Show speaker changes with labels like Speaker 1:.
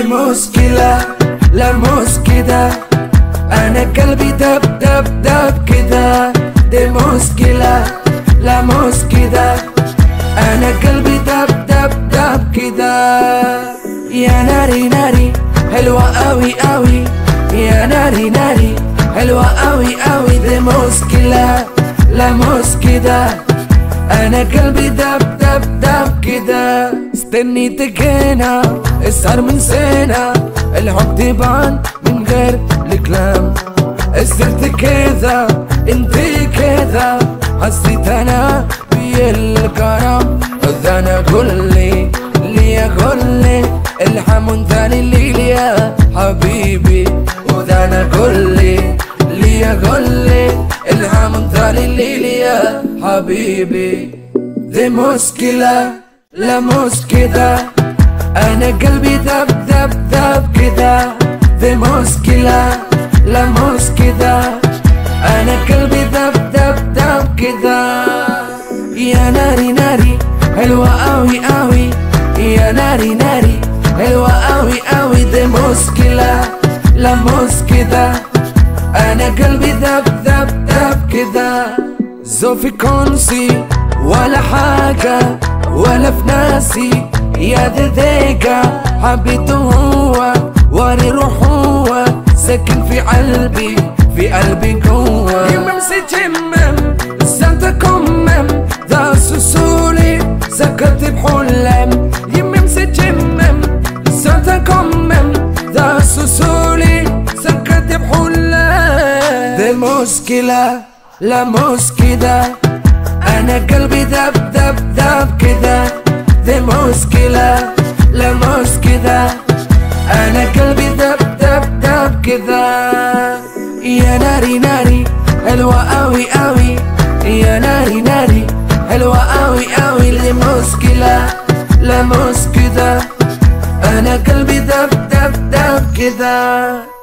Speaker 1: دي مشكلة لا مش كده انا قلبي دب دب دب كده دي مشكلة لا مش كده انا قلبي دب دب دب كده يا ناري ناري حلوة قوي قوي يا ناري ناري حلوة قوي قوي دي مشكلة لا مش كده انا قلبي دب دب دب كده استنيتك هنا اسهر من سنة الحب تبان من غير الكلام صرت كذا انت كذا حسيت انا بالكرم ده انا كلي لي كلي الحمون ثاني اللي يا حبيبي وده انا كلي لي كلي الحمون ثاني اللي يا حبيبي دي مشكلة لا مش كده انا قلبي ذب ذب ذب كده دي مشكلة لا مش كده انا قلبي ذب ذب ذب كده يا ناري ناري حلوة قوي قوي يا ناري ناري حلوة قوي قوي دي مشكلة لا مش كده انا قلبي ذب ذب ذب كده زوفي كونسي ولا حاجة ولا في ناسي يا دديكا حبيته هو وري روح هو ساكن في قلبي في قلبي جوا يمم سجمم سانتا كمم ذا سسولي سكت بحلم يمم سجمم سانتا كمم ذا سسولي سكت بحلم دي المشكلة لا مش كده انا قلبي دب دب دب كده دي مشكلة لا مش كده انا قلبي دب دب دب كده يا ناري ناري حلوة قوي قوي يا ناري ناري حلوة قوي قوي دي مشكلة لا مش كده انا قلبي دب دب دب كده